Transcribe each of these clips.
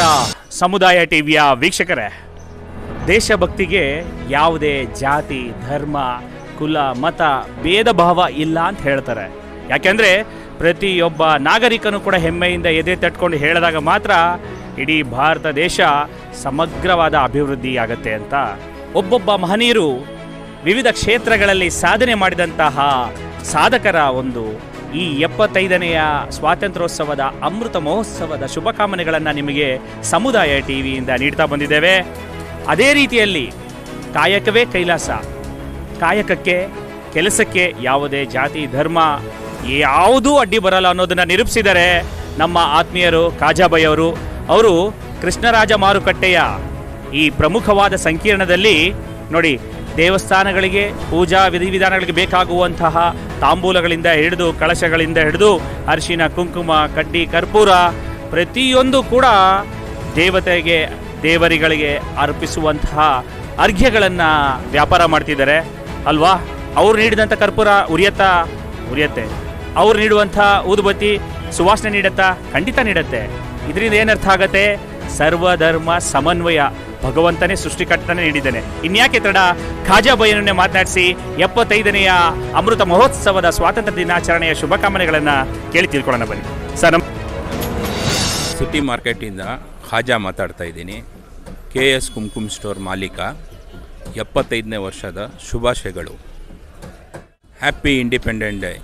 ಸಮುದಾಯ ಟಿವಿಯ ವೀಕ್ಷಕರೇ ದೇಶಭಕ್ತಿಗೆ ಯಾವುದೇ ಜಾತಿ ಧರ್ಮ ಕುಲ ಮತ ಭೇದ ಭಾವ ಇಲ್ಲ ಅಂತ ಹೇಳ್ತಾರೆ ಯಾಕೆಂದ್ರೆ ಪ್ರತಿಯೊಬ್ಬ ನಾಗರಿಕನು ಕೂಡ ಹೆಮ್ಮೆಯಿಂದ ಎದೆ ತಟ್ಕೊಂಡು ಹೇಳಿದಾಗ ಮಾತ್ರ ಇಡೀ ಭಾರತ ದೇಶ ಸಮಗ್ರವಾದ ಅಭಿವೃದ್ಧಿ ಆಗತ್ತೆ ಅಂತ ಒಬ್ಬೊಬ್ಬ ಮಹನೀಯರು ವಿವಿಧ ಕ್ಷೇತ್ರಗಳಲ್ಲಿ ಸಾಧನೆ ಮಾಡಿದಂತಹ ಸಾಧಕರ ಒಂದು ಈ ಎಪ್ಪತ್ತೈದನೆಯ ಸ್ವಾತಂತ್ರ್ಯೋತ್ಸವದ ಅಮೃತ ಮಹೋತ್ಸವದ ಶುಭಕಾಮನೆಗಳನ್ನು ನಿಮಗೆ ಸಮುದಾಯ ಟಿವಿಯಿಂದ ನೀಡ್ತಾ ಬಂದಿದ್ದೇವೆ ಅದೇ ರೀತಿಯಲ್ಲಿ ಕಾಯಕವೇ ಕೈಲಾಸ ಕಾಯಕಕ್ಕೆ ಕೆಲಸಕ್ಕೆ ಯಾವುದೇ ಜಾತಿ ಧರ್ಮ ಯಾವುದೂ ಅಡ್ಡಿ ಬರಲ್ಲ ಅನ್ನೋದನ್ನ ನಿರೂಪಿಸಿದರೆ ನಮ್ಮ ಆತ್ಮೀಯರು ಕಾಜಾಬೈ ಅವರು ಅವರು ಕೃಷ್ಣರಾಜ ಮಾರುಕಟ್ಟೆಯ ಈ ಪ್ರಮುಖವಾದ ಸಂಕೀರ್ಣದಲ್ಲಿ ನೋಡಿ ದೇವಸ್ಥಾನಗಳಿಗೆ ಪೂಜಾ ವಿಧಿವಿಧಾನಗಳಿಗೆ ಬೇಕಾಗುವಂತಹ ತಾಂಬೂಲಗಳಿಂದ ಹಿಡಿದು ಕಳಶಗಳಿಂದ ಹಿಡಿದು ಅರಿಶಿನ ಕುಂಕುಮ ಕಡ್ಡಿ ಕರ್ಪೂರ ಪ್ರತಿಯೊಂದು ಕೂಡ ದೇವತೆಗೆ ದೇವರಿಗಳಿಗೆ ಅರ್ಪಿಸುವಂತಹ ಅರ್ಘ್ಯಗಳನ್ನು ವ್ಯಾಪಾರ ಮಾಡ್ತಿದ್ದಾರೆ ಅಲ್ವಾ ಅವ್ರು ನೀಡಿದಂಥ ಕರ್ಪೂರ ಉರಿಯತ್ತಾ ಉರಿಯತ್ತೆ ಅವ್ರು ನೀಡುವಂಥ ಊದುಬತ್ತಿ ಸುವಾಸನೆ ನೀಡತ್ತಾ ಖಂಡಿತ ನೀಡತ್ತೆ ಇದರಿಂದ ಏನರ್ಥ ಆಗತ್ತೆ ಸರ್ವಧರ್ಮ ಸಮನ್ವಯ ಭಗವಂತನೇ ಸೃಷ್ಟಿಕರ್ತನೇ ನೀಡಿದ್ದಾನೆ ಇನ್ಯಾಕೆ ತಡ ಖಾಜಾಬಯ್ಯನನ್ನೇ ಮಾತನಾಡಿಸಿ ಎಪ್ಪತ್ತೈದನೆಯ ಅಮೃತ ಮಹೋತ್ಸವದ ಸ್ವಾತಂತ್ರ್ಯ ದಿನಾಚರಣೆಯ ಶುಭಕಾಮನೆಗಳನ್ನು ಕೇಳಿ ತಿಳ್ಕೊಳ್ಳೋಣ ಬನ್ನಿ ಸರ್ ನಮ್ ಸಿಟಿ ಮಾರ್ಕೆಟಿಂದ ಖಾಜಾ ಮಾತಾಡ್ತಾ ಇದ್ದೀನಿ ಕೆ ಎಸ್ ಕುಂಕುಮ್ ಸ್ಟೋರ್ ಮಾಲೀಕ ಎಪ್ಪತ್ತೈದನೇ ವರ್ಷದ ಶುಭಾಶಯಗಳು ಹ್ಯಾಪಿ ಇಂಡಿಪೆಂಡೆಂಟ್ ಡೇ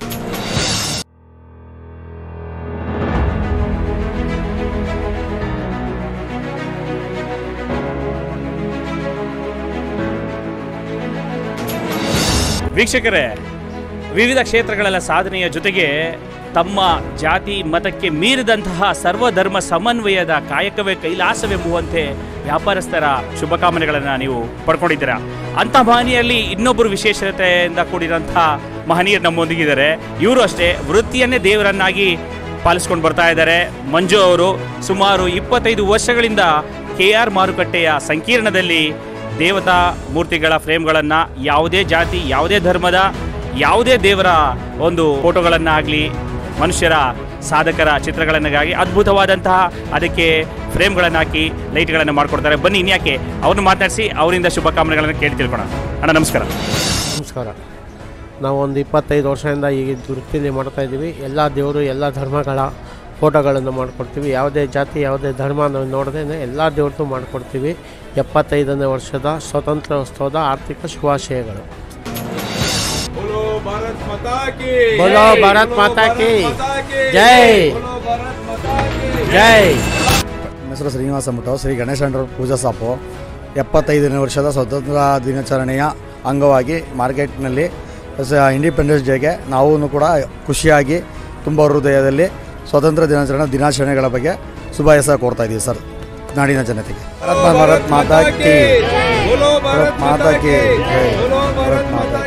ವೀಕ್ಷಕರೇ ವಿವಿಧ ಕ್ಷೇತ್ರಗಳೆಲ್ಲ ಸಾಧನೆಯ ಜೊತೆಗೆ ತಮ್ಮ ಜಾತಿ ಮತಕ್ಕೆ ಮೀರಿದಂತಹ ಸರ್ವಧರ್ಮ ಸಮನ್ವಯದ ಕಾಯಕವೇ ಕೈಲಾಸವೆಂಬುವಂತೆ ವ್ಯಾಪಾರಸ್ಥರ ಶುಭಕಾಮನೆಗಳನ್ನು ನೀವು ಪಡ್ಕೊಂಡಿದ್ದೀರಾ ಅಂಥ ಮಹನೀಯಲ್ಲಿ ಇನ್ನೊಬ್ಬರು ವಿಶೇಷತೆಯಿಂದ ಕೂಡಿರೋಂಥ ಮಹನೀಯರು ನಮ್ಮೊಂದಿಗಿದ್ದಾರೆ ಇವರು ಅಷ್ಟೇ ವೃತ್ತಿಯನ್ನೇ ದೇವರನ್ನಾಗಿ ಪಾಲಿಸ್ಕೊಂಡು ಬರ್ತಾ ಇದ್ದಾರೆ ಮಂಜು ಅವರು ಸುಮಾರು ಇಪ್ಪತ್ತೈದು ವರ್ಷಗಳಿಂದ ಕೆ ಆರ್ ಮಾರುಕಟ್ಟೆಯ ಸಂಕೀರ್ಣದಲ್ಲಿ ದೇವತಾ ಮೂರ್ತಿಗಳ ಫ್ರೇಮ್ಗಳನ್ನು ಯಾವುದೇ ಜಾತಿ ಯಾವುದೇ ಧರ್ಮದ ಯಾವುದೇ ದೇವರ ಒಂದು ಫೋಟೋಗಳನ್ನಾಗಲಿ ಮನುಷ್ಯರ ಸಾಧಕರ ಚಿತ್ರಗಳನ್ನಾಗಿ ಅದ್ಭುತವಾದಂತಹ ಅದಕ್ಕೆ ಫ್ರೇಮ್ಗಳನ್ನು ಹಾಕಿ ಲೈಟ್ಗಳನ್ನು ಮಾಡಿಕೊಡ್ತಾರೆ ಬನ್ನಿ ಇನ್ಯಾಕೆ ಅವ್ರನ್ನ ಮಾತನಾಡಿಸಿ ಅವರಿಂದ ಶುಭಕಾಮನೆಗಳನ್ನು ಕೇಳಿ ತಿಳ್ಕೊಣ ಅಣ್ಣ ನಮಸ್ಕಾರ ನಮಸ್ಕಾರ ನಾವು ಒಂದು ಇಪ್ಪತ್ತೈದು ವರ್ಷದಿಂದ ಈ ವೃತ್ತಿಲಿ ಮಾಡ್ತಾ ಇದ್ದೀವಿ ಎಲ್ಲ ದೇವರು ಎಲ್ಲ ಧರ್ಮಗಳ ಫೋಟೋಗಳನ್ನು ಮಾಡಿಕೊಡ್ತೀವಿ ಯಾವುದೇ ಜಾತಿ ಯಾವುದೇ ಧರ್ಮ ನಾವು ನೋಡದೆ ಎಲ್ಲ ದೇವ್ರದ್ದು ಮಾಡಿಕೊಡ್ತೀವಿ ಎಪ್ಪತ್ತೈದನೇ ವರ್ಷದ ಸ್ವಾತಂತ್ರ್ಯೋತ್ಸವದ ಆರ್ಥಿಕ ಶುಭಾಶಯಗಳು बोलो भारत माता की बोलो भारत माता की जय बोलो भारत माता की ಜೈ ನನ್ನ ಹೆಸರು ಶ್ರೀನಿವಾಸ ಮಠ ಶ್ರೀ ಗಣೇಶ ಅಂಡರ್ ಪೂಜಾ ಸಾಪು ಎಪ್ಪತ್ತೈದನೇ ವರ್ಷದ ಸ್ವಾತಂತ್ರ್ಯ ದಿನಾಚರಣೆಯ ಅಂಗವಾಗಿ ಮಾರ್ಕೆಟ್ನಲ್ಲಿ ಸ- ಇಂಡಿಪೆಂಡೆನ್ಸ್ ಡೇಗೆ ನಾವೂ ಕೂಡ ಖುಷಿಯಾಗಿ ತುಂಬ ಹೃದಯದಲ್ಲಿ ಸ್ವಾತಂತ್ರ್ಯ ದಿನಾಚರಣೆ ದಿನಾಚರಣೆಗಳ ಬಗ್ಗೆ ಶುಭಾಶಯ ಕೋರ್ತಾ ಇದ್ದೀವಿ ಸರ್ ನಾಡಿನ ಜನತೆಗೆ ಭಾರತ್ ಭಾರತ್ ಮಾತಾ ಕಿ बोलो ಭಾರತ್ ಮಾತಾ ಕಿ ಜೈ. बोलो ಭಾರತ್ ಮಾತಾ